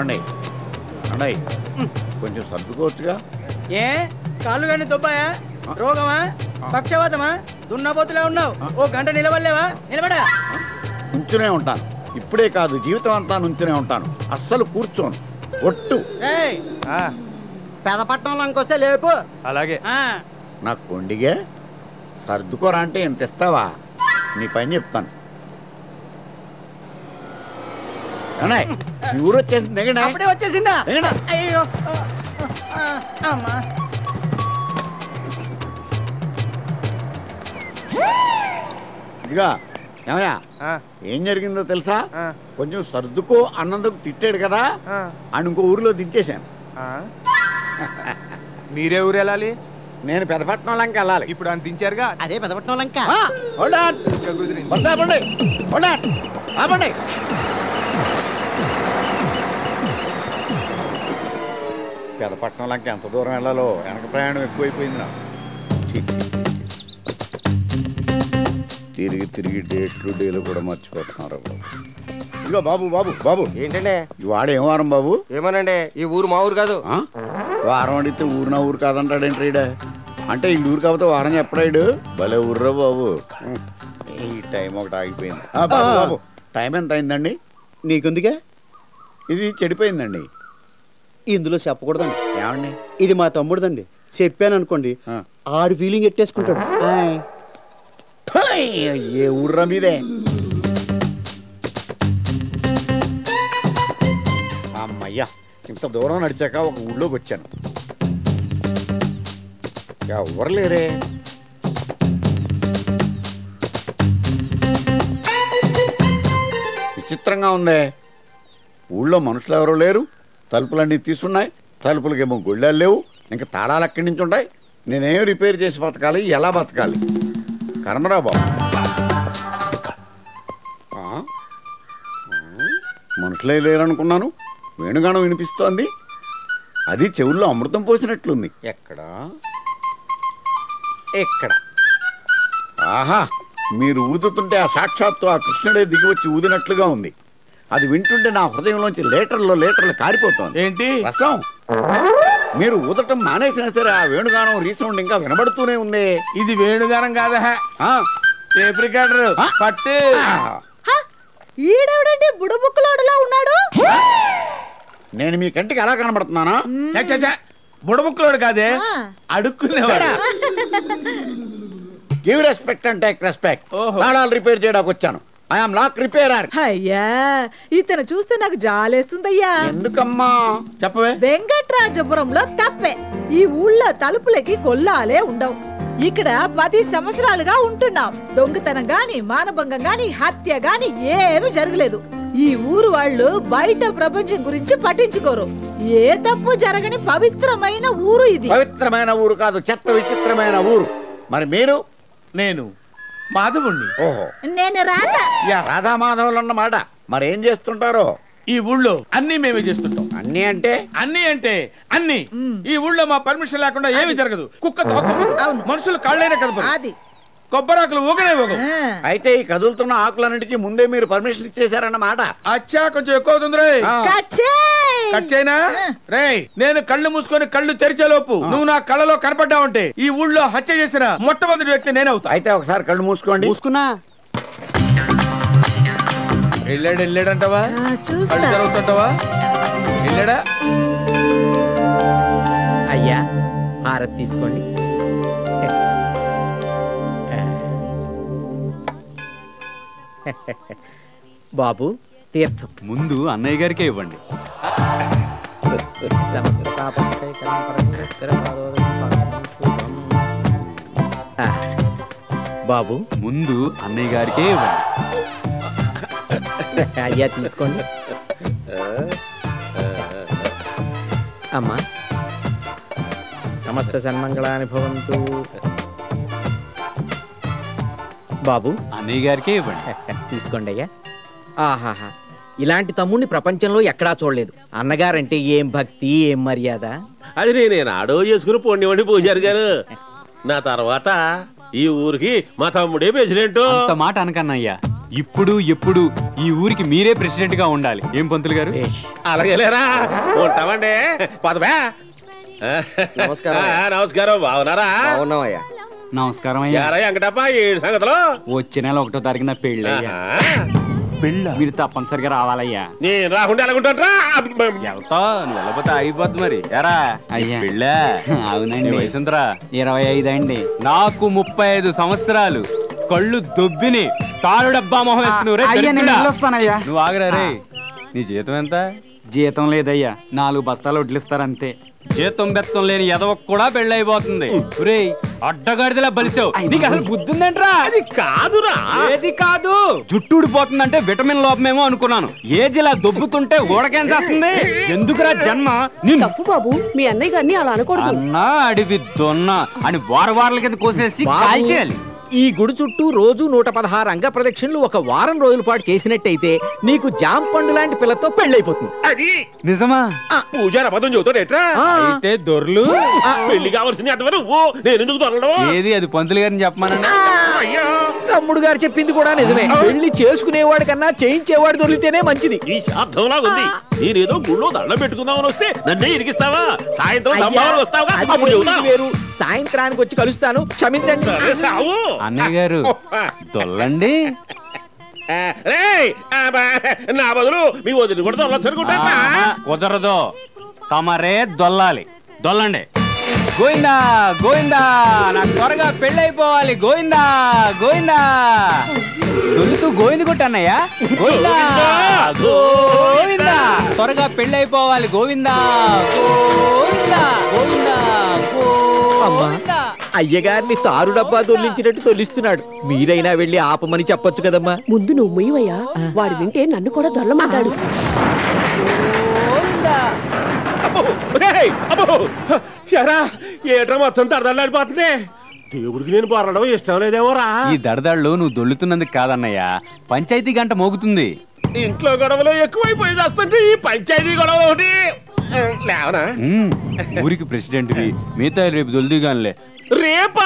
ఏమండి అన్నయ్య కొంచెం సర్దుకోవచ్చుగా ఏ కాళ్ళు కానీ దుబ్బాయా రోగమా పక్షవాతమా దున్నపోతులే ఉన్నావు ఓ గంట నిలబడలేవా నిలబడా నుంచునే ఉంటాను ఇప్పుడే కాదు జీవితం అంతా నుంచునే ఉంటాను అస్సలు కూర్చోను ఒట్టు ఏయ్ పెదపట్నంలోకి వస్తే లేపు అలాగే ఆ, నాకు కొండిగే సర్దుకోరా అంటే ఎంత ఇస్తావా నీ పని చెప్తాను ఏమన్నాయ్? ఈ ఊరు వచ్చేసింది దిగండి అప్పుడే వచ్చేసిందా దిగండి. అయ్యో ఆ, ఆ, అమ్మా ఇదిగా ఏమయ్యా ఆ, ఏం జరిగిందో తెలుసా ఆ, కొంచెం సర్దుకో అన్నందుకు తిట్టాడు కదా ఆ, అని ఇంకో ఊరిలో దించేశాను ఆ. మీరే ఊరు వెళ్ళాలి నేను పెదపట్నం లంక వెళ్ళాలి ఇప్పుడు అని దించారుగా అదే పెదపట్నం లంక ఆ, hold on. ఇంకా కుదిరింది. బస్సు ఆపండి hold on. ఆపండి పెదపట్నం లంక ఎంత దూరం వెళ్ళాలో వెనక ప్రయాణం ఎక్కువైపోయింది నాకు ఛీ. తిరిగి తిరిగి డేట్లు డేలు కూడా మర్చిపోతున్నారు బాబు ఇదిగో బాబు బాబు బాబు ఏంటండి ఈ వాడు ఏం వారం బాబు ఏమోనండి ఈ ఊరు మా ఊరు కాదు ఆ? వారం అడిగితే ఊరు నా ఊరు కాదంటాడేంటి రీడా అంటే ఈ ఊరు కాకపోతే వారం చెప్పడాడు భలే ఊర్రా బాబు ఉం. ఈ టైం ఒకటి ఆగిపోయింది ఆ, బాబు బాబు టైం ఎంత అయిందండి నీకుందిగా ఇది చెడిపోయిందండి ఇందులో చెప్పకూడదండి ఏమండి ఇది మా తమ్ముడుదండి చెప్పాను అనుకోండి ఆ. ఆడు ఫీలింగ్ ఎట్టేసుకుంటాడు ఆయ్. థోయ్! ఏ ఊర్రా మీదే అమ్మయ్యా ఇంత దూరం నడిచాక ఒక ఊళ్ళోకి వచ్చాను ఎవరు లేరే విచిత్రంగా ఉందే ఊళ్ళో మనుషులు ఎవరు లేరు తలుపులన్నీ తీసున్నాయి తలుపులకేమో గుళ్ళాలు లేవు ఇంకా తాళాలు ఎక్కడి నుంచి ఉంటాయి నేనేం రిపేర్ చేసి బతకాలి ఎలా బతకాలి కర్మరా బాబు ఆ? ఆ? మనుషులే లేరనుకున్నాను వేణుగానం వినిపిస్తోంది అది చెవుల్లో అమృతం పోసినట్లుంది ఎక్కడా ఎక్కడ ఆహా మీరు ఊదుతుంటే ఆ సాక్షాత్తు ఆ కృష్ణుడే దిగి వచ్చి ఊదినట్లుగా ఉంది అది వింటుంటే నా హృదయంలోంచి లీటర్లో లీటర్లు కారిపోతోంది ఏంటి రసం మీరు ఊదటం మానేసినా సరే ఆ వేణుగానం రీసౌండ్ ఇంకా వినబడుతూనే ఉంది ఇది వేణుగానం కాదా ఆ, టేప్ రికార్డర్ ఆ? పట్టు ఆ, ఈడెవడండి బుడబుక్కులోడులా ఉన్నాడు నేను మీ కంటికి ఎలా కనబడుతున్నానా ఛ, ఛ, ఛ. బుడబుక్కలోడు కాదే ఆ. అడుక్కునేవాడు give respect and take respect ఓహో. తాళాలు రిపేర్ చేయడానికి వచ్చాను ఐఎమ్ లాక్ రిపేరర్ అయ్యా ఇతను చూస్తే నాకు జాలేస్తుందయ్యా ఎందుకమ్మా చెప్పవే వెంకట్రాజపురంలో తప్పే ఈ ఊళ్ళో తలుపులకి కొల్లాలే ఉండవు ఇక్కడ పది సంవత్సరాలుగా ఉంటున్నాం దొంగతనం గాని మానభంగం గాని హత్య గాని ఏమీ జరగలేదు ఈ ఊరు వాళ్ళు బయట ప్రపంచం గురించి పట్టించుకోరు ఏ తప్పు జరగని పవిత్రమైన ఊరు ఇది పవిత్రమైన ఊరు కాదు చెత్త విచిత్రమైన ఊరు మరి మీరు నేను మాధవుణ్ణి ఓహో నేను రాత యా రాధామాధవులు అన్నమాట మరి ఏం చేస్తుంటారో ఈ ఊళ్ళో అన్ని మేమే చేస్తుంటాం అన్నీ అంటే అన్ని అంటే అన్ని ఈ ఊళ్ళో మా పర్మిషన్ లేకుండా ఏమీ జరగదు కుక్క తోక అవును. మనుషులు కాళ్ళైనా కదపరు అది కొబ్బరాకులు ఊగనే ఊగవు ఆ. అయితే ఈ కదులుతున్న ఆకులన్నిటికీ ముందే మీరు పర్మిషన్ ఇచ్చేశారన్నమాట అచ్చా కొంచెం ఎక్కువ అవుతుంది రే ఆ. కచ్చేయ్! కట్ చేయనా రేయ్ నేను కళ్ళు మూసుకొని కళ్ళు తెరిచేలోపు నువ్వు నా కళ్ళలో కనపడ్డావంటే ఈ ఊళ్ళో హత్య చేసిన మొట్టమొదటి వ్యక్తి నేనే అవుతా అయితే ఒకసారి కళ్ళు మూసుకోండి మూసుకున్నా వెళ్ళాడు వెళ్ళాడంటావా ఆ, చూస్తా. కళ్ళు తెరవుతుంటావా వెళ్ళాడా అయ్యా హారతి తీసుకోండి బాబు తీర్థం ముందు అన్నయ్య గారికే ఇవ్వండి ఆ, బాబు ముందు అన్నయ్య గారికే ఇవ్వండి అయ్యా తీసుకోండి అమ్మా సమస్త సన్మంగళాని భవంతు బాబు అన్నయ్య గారికే ఇవ్వండి తీసుకోండి అయ్యా ఆహాహా ఇలాంటి తమ్ముడిని ప్రపంచంలో ఎక్కడా చూడలేదు అన్నగారంటే ఏం భక్తి ఏం మర్యాద అది నేను ఆడో చేసుకుని పొండివండి పూజారి గారు నా తర్వాత ఈ ఊరికి మా తమ్ముడే ప్రెసిడెంట్ అంత మాట అనకన్నయ్యా ఇప్పుడు ఎప్పుడు ఈ ఊరికి మీరే ప్రెసిడెంట్ గా ఉండాలి ఏం పంతులు గారు అలాగే లేరా ఉంటామండి పదవే నమస్కారం. ఆ, నమస్కారం బాగున్నారా బాగున్నావయ్యా నమస్కారం అయ్యా యారా వెంకటప్ప ఈ సంగతిలో వచ్చే నెల ఒకటో తారీఖున పెళ్ళి అయ్యా ఆహా. మీరు తప్పనిసరిగా రావాలయ్యా నేను రాకుండా ఎలాగుంటారా వెళ్తా నువ్వు వెళ్ళకపోతే అయిపోద్ది మరి ఎరా అయ్యా పెళ్ళా అవునండి వయసు ఎంతరా ఇరవై ఐదు అండి నాకు ముప్పై ఐదు సంవత్సరాలు కళ్ళు దొబ్బిని తాడు డబ్బా మొహం వేసుకున్నావు నువ్వు ఆగరా రే నీ జీతం ఎంత జీతం లేదయ్యా నాలుగు బస్తాలు వడ్లిస్తారంతే జీతం బెత్తం లేని ఎదవ కూడా పెళ్ళైపోతుంది రే అడ్డగాడిదలా బలిసావు నీకు అసలు బుద్ధి ఉందంట్రా అది కాదురా ఏది కాదు జుట్టు ఊడిపోతుందంటే విటమిన్ లోపమేమో అనుకున్నాను ఏజ్ ఇలా దొబ్బుతుంటే ఊడకేం చేస్తుంది ఎందుకురా జన్మ నిన్ను తప్పు బాబు మీ అన్నయ్య గారిని అలా అనకూడదు అన్నా అడివి దొన్న అని వార వారాల కింద కోసేసి కాల్చేయాలి ఈ గుడి చుట్టూ రోజు నూట పదహారు అంగ ప్రదక్షిణలు ఒక వారం రోజుల పాటు చేసినట్టయితే నీకు జామ పండు లాంటి పిల్లతో పెళ్ళైపోతుంది అది నిజమా పూజారి అబద్ధం చెబుతాడేట్రా అయితే దొర్లు పెళ్లి కావాల్సింది అంతవరకు నువ్వు నేను ఎందుకు దొరలడం ఏది అది పంతులు గారిని చెప్పమానండి అయ్యా తమ్ముడు గారు చెప్పింది కూడా నిజమే పెళ్లి చేసుకునేవాడి కన్నా చేయించేవాడు దొరికితేనే మంచిది ఈ శాబ్దంలాగా ఉంది నేనేదో గుళ్ళో దండం పెట్టుకుందామని వస్తే నన్నే ఇరికిస్తావా సాయంత్రం సంభావన వస్తావా అది అప్పుడు వేరు, చెబుతా ఇది వేరు సాయంత్రానికి వచ్చి కలుస్తాను క్షమించండి సరే సావు అన్నయ్య గారు దొల్లండి ఆ, రేయ్, ఆ, బా, నా బదులు మీ వదిలి కూడా దొరలొచ్చు అనుకుంటా ఆహా, కుదరదు తమరే దొల్లాలి దొల్లండి గోవిందా గోవిందా నాకు త్వరగా పెళ్ళైపోవాలి గోవిందా గోవిందా దొల్లుతూ గోవింది కొట్టన్నయ్యా గోవిందా గోవిందా త్వరగా పెళ్ళైపోవాలి గోవిందా గోవిందా గోవిందా గోవిందా అయ్యగారిని తారు డబ్బా దొల్లించినట్టు తొలిస్తున్నాడు మీరైనా వెళ్ళి ఆపమని చెప్పొచ్చు కదమ్మా ముందు నువ్వు మొయ్యవయ్యా వాడు వింటే నన్ను కూడా దొల్లమాటాడు గోవిందా అబ్బో, రేయ్, అబ్బో, ఎరా ఏట్రా మొత్తం తడదలాడిపోతుంది దేవుడికి నేను బొరడం ఇష్టం లేదేమోరా ఈ దడదళ్ళు నువ్వు దొల్లుతున్నందుకు కాదన్నయ్య పంచాయతీ గంట మోగుతుంది ఇంట్లో గొడవలు ఎక్కువైపోయి వస్తుంటే ఈ పంచాయతీ గొడవలు ఒకటి ఆ, లేవనా ఉమ్, ఊరికి ప్రెసిడెంట్వి మిగతా రేపు దొల్దిగానిలే రేపా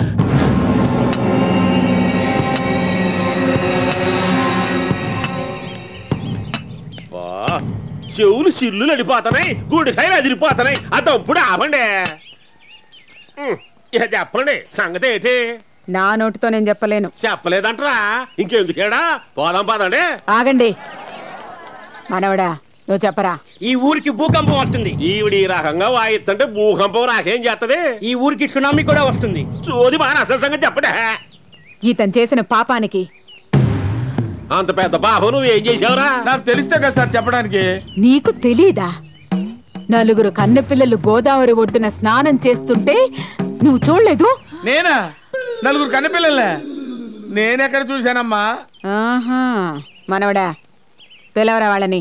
బా, చెవులు సిల్లులు అడిపోతున్నాయి గుడికాయలు అదిరిపోతున్నాయి ఆ దంపుడు ఆపండి ఉమ్, ఇక చెప్పండి సంగతి ఏంటి నా నోటితో నేను చెప్పలేను చెప్పలేదంటరా ఇంకెందుకేడా పోదాం పదండి ఆగండి మనవడా నువ్వు చెప్పరా ఈ ఊరికి భూకంపం వస్తుంది ఈవిడ ఈ రకంగా వాయిస్తుంటే భూకంపం రాకేం చేస్తది ఈ ఊరికి సునామీ కూడా వస్తుంది చోది బాగా అసలు సంగతి చెప్పడే ఇతను చేసిన పాపానికి అంత పెద్ద బాబు నువ్వేం చేసావురా నాకు తెలిస్తే కదా సార్ చెప్పడానికి నీకు తెలీదా నలుగురు కన్నెపిల్లలు గోదావరి ఒడ్డున స్నానం చేస్తుంటే నువ్వు చూడలేదు నేనా నలుగురు కన్నపిల్లలే నేనెక్కడ చూశానమ్మా ఆహా మనవడా పిలవరా వాళ్ళని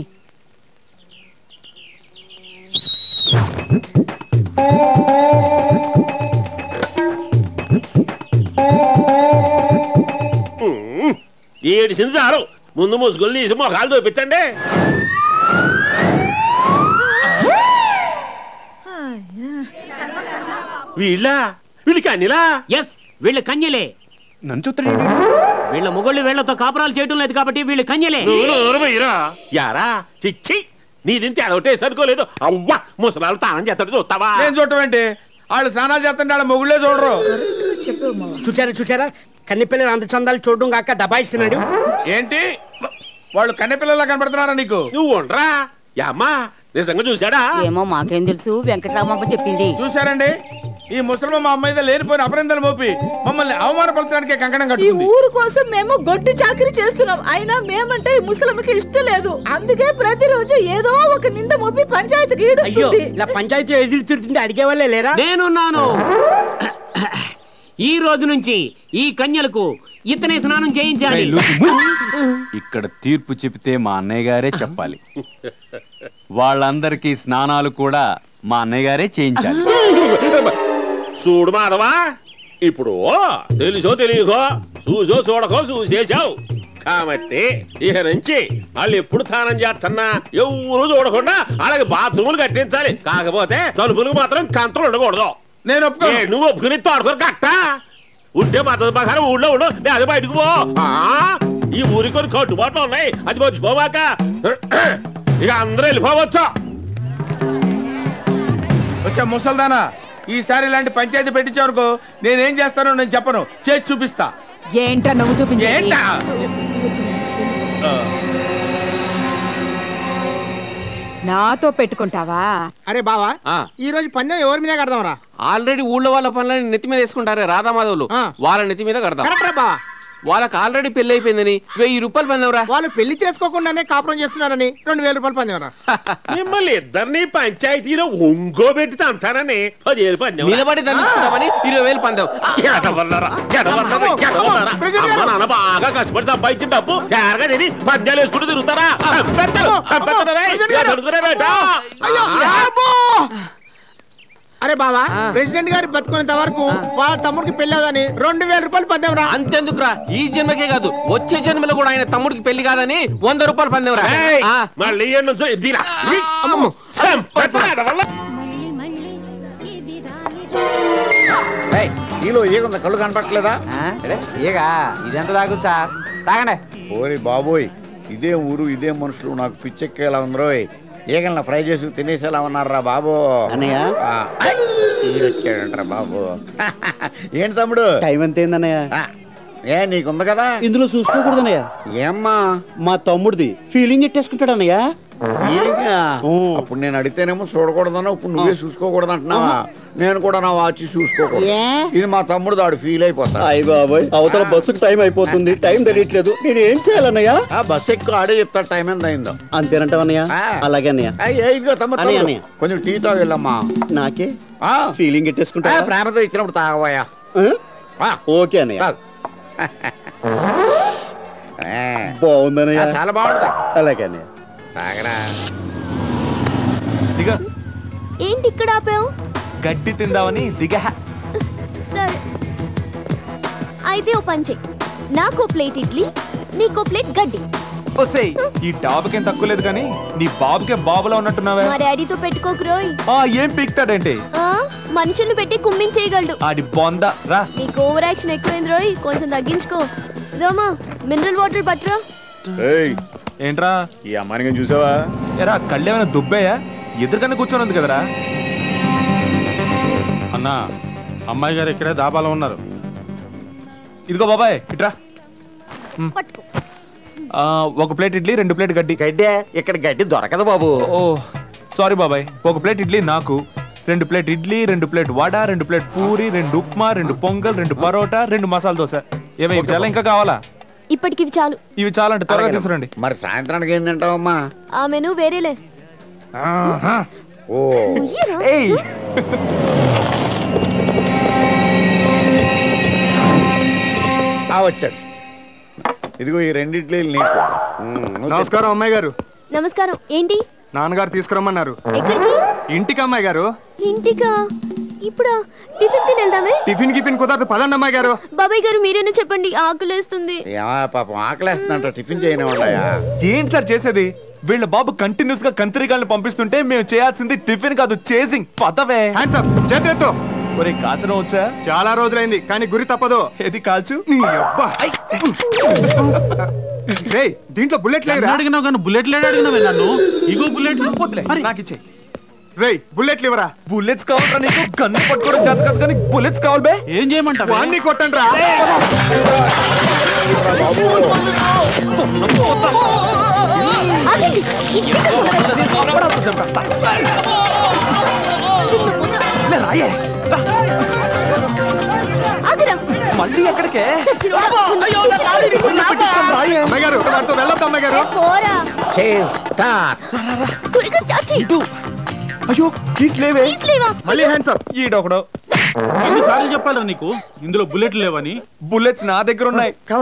ఉమ్, ఏడిసింది చాలు ముందు ముసుగులు తీసి మొఖాలు చూపించండి వీళ్ళ వీళ్ళకి అన్నిలా ఎస్ వీళ్ళ కన్యలే నన్ను చూస్తాడు వీళ్ళ మొగళ్ళు వీళ్ళతో కాపురాలు చేయడం లేదు కాబట్టి వీళ్ళు కన్యలే నువ్వు నోరు పోయిరా యారా చిచ్చి నీదింత అదొకటే సరుకోలేదు అవ్వా ముసలాలు తానం చేస్తాడు చూస్తావా నేను చూడటం ఏంటి వాళ్ళు స్నానాలు చేస్తుంటే వాళ్ళ మొగుళ్ళే చూడరు చూసారా చూసారా కన్ని పిల్లలు అంత చందాలు చూడడం కాక దబాయిస్తున్నాడు ఏంటి వాళ్ళు కన్నెపిల్లలా కనపడుతున్నారా నీకు నువ్వు ఉండరా యామ్మా నిజంగా చూసాడా ఏమో మాకేం తెలుసు వెంకటరామప్ప చెప్పింది చూశారండి ఈ ముసలమ్మ మా అమ్మాయి మీద లేనిపోయిన అపరిందలు మోపి మమ్మల్ని అవమానపరచడానికి కంకణం ఈ కట్టుకుంది ఊరు కోసం మేము గొడ్డు చాకరీ చేస్తున్నాం అయినా మేమంటే ఈ ముసలమ్మకి ఇష్టం లేదు అందుకే ప్రతిరోజు ఏదో ఒక నింద మోపి పంచాయతీకి అయ్యో ఈడుస్తుంది ఇలా పంచాయతీ ఎదురు తిరుగుతుంటే అడిగే వాళ్ళే లేరా నేనున్నాను ఈ రోజు నుంచి ఈ కన్యలకు ఇతనే స్నానం చేయించాలి ఇక్కడ తీర్పు చెబితే మా అన్నయ్య గారే చెప్పాలి వాళ్ళందరికీ స్నానాలు కూడా మా అన్నయ్య గారే చేయించాలి చూడు మాధవా ఇప్పుడు తెలుసో తెలియకో చూసో చూడకో చూసేశావు కాబట్టి ఇక నుంచి వాళ్ళు ఎప్పుడు స్నానం చేస్తున్నా ఎవరు చూడకుండా అలాగే బాత్రూములు కట్టించాలి కాకపోతే తలుపులకు మాత్రం కంతలు ఉండకూడదు నేను ఒప్పుకో ఏ, నువ్వు ఒప్పుకుని తోడుకొని కట్ట ఉంటే మద్దతు ప్రకారం ఊళ్ళో ఉండు నేను అది బయటకు పో ఆ, ఈ ఊరి కొన్ని కట్టుబాట్లు ఉన్నాయి అది మర్చిపోవాక ఇక అందరూ వెళ్ళిపోవచ్చు వచ్చా ముసల్దానా ఈసారి ఇలాంటి పంచాయతీ పెట్టించావనుకో నేనేం చేస్తానో నేను చెప్పను చేసి చూపిస్తా ఏంట్రా నువ్వు చూపించే ఏంటా నాతో పెట్టుకుంటావా అరే బావా ఆ. ఈ రోజు పందెం ఎవరి మీద కడదాంరా ఆల్రెడీ ఊళ్ళో వాళ్ళ పనులని నెత్తి మీద వేసుకుంటారే రాధామాధవులు ఆ. వాళ్ళ నెత్తి మీద కడదాం కరెక్ట్ రా బావా వాళ్ళకి ఆల్రెడీ పెళ్లి అయిపోయిందని వెయ్యి రూపాయలు పందెవరా వాళ్ళు పెళ్లి చేసుకోకుండానే కాపురం చేస్తున్నారని రెండు వేల రూపాయలు పందెంరా మిమ్మల్ని ఇద్దరిని పంచాయతీలో ఒంగోబెట్టి తంతానని పదివేలు పందెం నిలబడి దండించుకుంటామని ఇరవై వేలు పందెం ఎడవల్లరా, ఎడవల్లరా, ఎడవల్లరా. అమ్మ నాన్న బాగా కష్టపడి సంపాదించిన డబ్బు తేరగా తిని పద్యాలు వేసుకుంటూ తిరుగుతారా చంపేస్తారు, చంపేస్తారు, రేయ్. ఎక్కడుకురా బేటా? అరే బావా ప్రెసిడెంట్ గారి బతుకునేంత వరకు వాళ్ళ తమ్ముడికి పెళ్లి అవదని రెండు వేల రూపాయలు పందెంరా అంతెందుకురా ఈ జన్మకే కాదు వచ్చే జన్మలో కూడా ఆయన తమ్ముడికి పెళ్లి కాదని వంద రూపాయలు పందెవరా ఏయ్, మళ్ళీ ఈడ నుంచో ఇదిరా. చంపేస్తారు, ఎడవల్ల. నీలో ఏగుంది కళ్ళు కనపట్లేదా ఇక ఇదెంత తాగు సార్ తాగండి ఓరి బాబోయ్ ఇదే ఊరు ఇదే మనుషులు నాకు పిచ్చెక్కేలా ఉందరోయ్ ఈగల్ని ఫ్రై చేసి తినేసేలా ఉన్నారా బాబు అన్నయ్య? ఆ, ఐ, ఈడొచ్చాడంట్రా బాబు ఏంటి తమ్ముడు టైం ఎంత అయిందన్నయ్య ఆ, ఏ నీకుంది కదా ఇందులో చూసుకోకూడదన్నయ్య ఏమ్మా మా తమ్ముడిది ఫీలింగ్ ఎట్టేసుకుంటాడు అన్నయ్య ఈయనకా? ఊ. అప్పుడు నేను అడిగితేనేమో చూడకూడదన్నా ఇప్పుడు నువ్వే చూసుకోకూడదు అంటున్నావా నేను కూడా నా వాచ్ చూసుకోకూడదు ఏ? ఇది మా తమ్ముడు ఆడు ఫీల్ అయిపోతాడు అయ్య బాబోయ్ అవతల బస్సుకు టైం అయిపోతుంది టైం తెలియట్లేదు నేను ఏం చేయాలన్నయ్య ఆ బస్ ఎక్కువ ఆడే చెప్తాడు టైం ఎంత అయిందో అంతేనంటావన్నయ్య ఆ. అలాగే అన్నయ్య ఆ, ఏ ఇదిగో తమ్ముడు, అన్నయ్య, తమ్ముడు. అన్నయ్య. కొంచెం టీ తాగెళ్ళమ్మా నాకే ఆ, ఫీలింగ్ ఆ, ఎట్టేసుకుంటా ప్రేమతో ఇచ్చినప్పుడు తాగబోయా ఆ, ఓకే అన్నయ్య తాగు. ఏ, బాగుందన్నయ్య ఆ, చాలా బాగుంటుంది అలాగే అన్నయ్య తాగరా దిగ ఏంటి ఇక్కడ ఆపావు గడ్డి తిందామని దిగ సరే అయితే ఓ పని చెయ్యి నాకు ప్లేట్ ఇడ్లీ నీకో ప్లేట్ గడ్డి ఒసేయ్ ఈ డాబుకేం తక్కువ లేదు కానీ నీ బాబుకే బాబులా ఉన్నట్టున్నావే మా డాడీతో పెట్టుకోకురోయ్ ఆ ఏం పీక్తాడేంటి ఆ, మనుషుల్ని పెట్టి కుమ్మించేయగలడు ఆడి బొంద రా నీకు ఓవర్ యాక్షన్ ఎక్కువైంది రోయ్ కొంచెం తగ్గించుకో రామా మినరల్ వాటర్ పట్టరా ఏంట్రా ఈ అమ్మాయిని చూసావా ఎరా కళ్ళేమైనా దుబ్బేయా ఎదురుకన్నా కూర్చొని ఉంది కదరా అన్నా అమ్మాయి గారు ఇక్కడే దాబాలో ఉన్నారు ఇదిగో బాబాయ్ ఇట్రా పట్టుకో ఆ, ఒక ప్లేట్ ఇడ్లీ రెండు ప్లేట్ గడ్డి గడ్డే ఇక్కడ గడ్డి దొరకదు బాబు ఓ సారీ బాబాయ్ ఒక ప్లేట్ ఇడ్లీ నాకు రెండు ప్లేట్ ఇడ్లీ రెండు ప్లేట్ వడ రెండు ప్లేట్ పూరి రెండు ఉప్మా రెండు పొంగల్ రెండు పరోటా రెండు మసాలా దోశ ఏమై చాలా ఇంకా కావాలా ఇప్పటికి ఇవి చాలు ఇవి చాలంటే త్వరగా తీసుకురండి మరి సాయంత్రానికి ఏం తింటావమ్మా ఆ మెను వేరేలే ఓ ఉయ్యరా? ఏయ్ ఆ, వచ్చాడు ఇదిగో ఈ రెండిట్లు నీకు ఉమ్, నువ్వు తిను. నమస్కారం అమ్మాయి గారు నమస్కారం ఏంటి నాన్నగారు తీసుకురమ్మన్నారు ఎక్కడికి ఇంటికి అమ్మాయి గారు ఇంటికా ఇప్పుడా టిఫిన్ తిని వెళ్దామే టిఫిన్ గిఫిన్ కుదరదు పదండి అమ్మాయి గారు బాబాయ్ గారు మీరేనా చెప్పండి ఆకలేస్తుంది ఏమా పాపం ఆకలేస్తుందంట టిఫిన్ చేయని వాళ్ళయా ఏంటి సార్ చేసేది వీళ్ళ బాబు కంటిన్యూస్ గా కంత్రికాలను పంపిస్తుంటే మేము చేయాల్సింది టిఫిన్ కాదు చేసింగ్ పదవే చేతితో ఒరే కాచడం వచ్చా చాలా రోజులైంది కానీ గురి తప్పదు ఏది కాల్చు నీ అబ్బా రేయ్, దీంట్లో బుల్లెట్ లేదు అడిగినావు కానీ బుల్లెట్ లేడు అడిగినావే నన్ను ఇగో బుల్లెట్ వద్దులే, నాకు ఇచ్చే రేయ్ బుల్లెట్లు ఇవ్వరా బుల్లెట్స్ కావాలరా నీకు గన్ను పట్టుకోవడం చేత కాదు కానీ బుల్లెట్స్ కావాలి బే ఏం చేయమంటావు వాణ్ణి కొట్టండి రా ఆగండి. లే, రాయే రా. ఆగరా. మళ్ళీ ఎక్కడికే చచ్చినోడా. రాయే అమ్మాయి గారు వాడితో వెళ్ళొద్దు అమ్మాయి గారు పోరా చేస్ స్టార్ట్ త్వరగా స్టార్ట్ చెయ్యి ఇటు అయ్యో కీస్ లేవే ప్లీజ్ లేవా మళ్ళీ హ్యాండ్స్ అప్ ఈడొకడు ఎన్నిసార్లు చెప్పాలరా నీకు ఇందులో బుల్లెట్లు లేవని బుల్లెట్స్ నా దగ్గర ఉన్నాయి